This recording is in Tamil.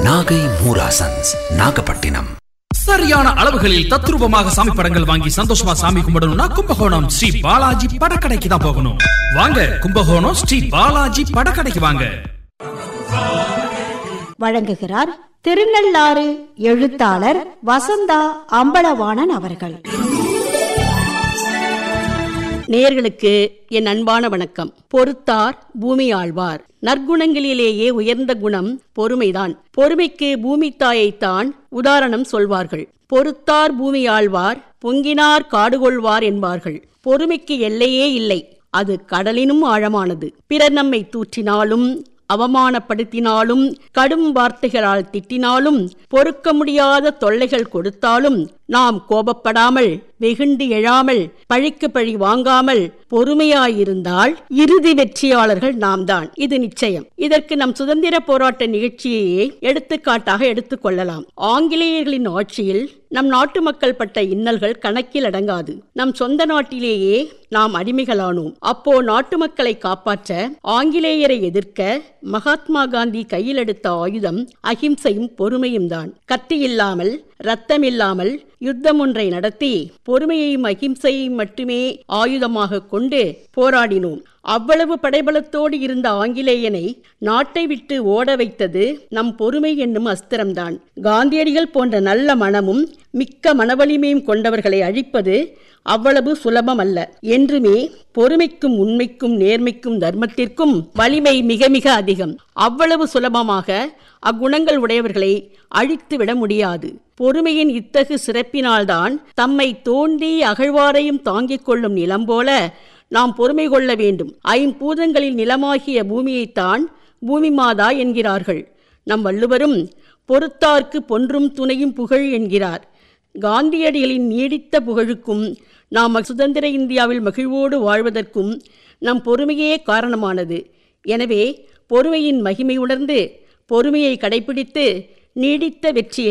நாகை மூராசன்ஸ் நாகப்பட்டினம் சரியான அளவுகளில் தத்ரூபமாக சாமி படங்கள் வாங்கி சந்தோஷமா சாமி கும்பிடணும்னா கும்பகோணம் ஸ்ரீ பாலாஜி படக்கடைக்கு தான் போகணும் வாங்க கும்பகோணம் ஸ்ரீ பாலாஜி படக்கடைக்கு வாங்க வழங்குகிறார் திருநள்ளாறு எழுத்தாளர் வசந்தா அம்பலவாணன் அவர்கள் நேயர்களுக்கு என் அன்பான வணக்கம் பொறுத்தார் பூமி ஆழ்வார் நற்குணங்களிலேயே உயர்ந்த குணம் பொறுமைதான் பொறுமைக்கு பூமி தாயைத்தான் உதாரணம் சொல்வார்கள் பொறுத்தார் பூமி ஆழ்வார் பொங்கினார் காடு கொள்வார் என்பார்கள் பொறுமைக்கு எல்லையே இல்லை அது கடலினும் ஆழமானது பிறர் நம்மை தூற்றினாலும் அவமானப்படுத்தினாலும் கடும் வார்த்தைகளால் திட்டினாலும் பொறுக்க முடியாத தொல்லைகள் கொடுத்தாலும் நாம் கோபப்படாமல் வெகுண்டு எழாமல் பழிக்கு பழி வாங்காமல் பொறுமையாயிருந்தால் இறுதி வெற்றியாளர்கள் நாம் தான் இது நிச்சயம் இதற்கு நம் சுதந்திர போராட்ட நிகழ்ச்சியையே எடுத்துக்காட்டாக எடுத்துக்கொள்ளலாம் ஆங்கிலேயர்களின் ஆட்சியில் நம் நாட்டு மக்கள் பட்ட இன்னல்கள் கணக்கில் அடங்காது நம் சொந்த நாட்டிலேயே நாம் அடிமைகளானோம் அப்போ நாட்டு மக்களை காப்பாற்ற ஆங்கிலேயரை எதிர்க்க மகாத்மா காந்தி கையில் எடுத்த ஆயுதம் அகிம்சையும் பொறுமையும் தான் கத்தி இல்லாமல் ரத்தம் இல்லாமல் யுத்தம் ஒன்றை நடத்தி பொறுமையையும் அகிம்சையையும் மட்டுமே ஆயுதமாக கொண்டு போராடினோம் அவ்வளவு படைபலத்தோடு இருந்த ஆங்கிலேயனை நாட்டை விட்டு ஓட வைத்தது நம் பொறுமை என்னும் அஸ்திரம்தான் காந்தியடிகள் போன்ற நல்ல மனமும் மிக்க மனவலிமையும் கொண்டவர்களை அழிப்பது அவ்வளவு சுலபம் அல்ல என்றுமே பொறுமைக்கும் உண்மைக்கும் நேர்மைக்கும் தர்மத்திற்கும் வலிமை மிக மிக அதிகம் அவ்வளவு சுலபமாக அக்குணங்கள் உடையவர்களை அழித்து விட முடியாது பொறுமையின் இத்தகு சிறப்பினால்தான் தம்மை தோண்டி அகழ்வாரையும் தாங்கிக் கொள்ளும் நிலம் போல நாம் பொறுமை கொள்ள வேண்டும் ஐம்பூதங்களில் நிலமாகிய பூமியைத்தான் பூமி மாதா என்கிறார்கள் நம் வள்ளுவரும் பொறுத்தார்க்கு பொன்றும் துணையும் புகழ் என்கிறார் காந்தியடிகளின் நீடித்த புகழுக்கும் நாம் சுதந்திர இந்தியாவில் மகிழ்வோடு வாழ்வதற்கும் நம் பொறுமையே காரணமானது எனவே பொறுமையின் மகிமை உணர்ந்து பொறுமையை கடைபிடித்து நீடித்த வெற்றியை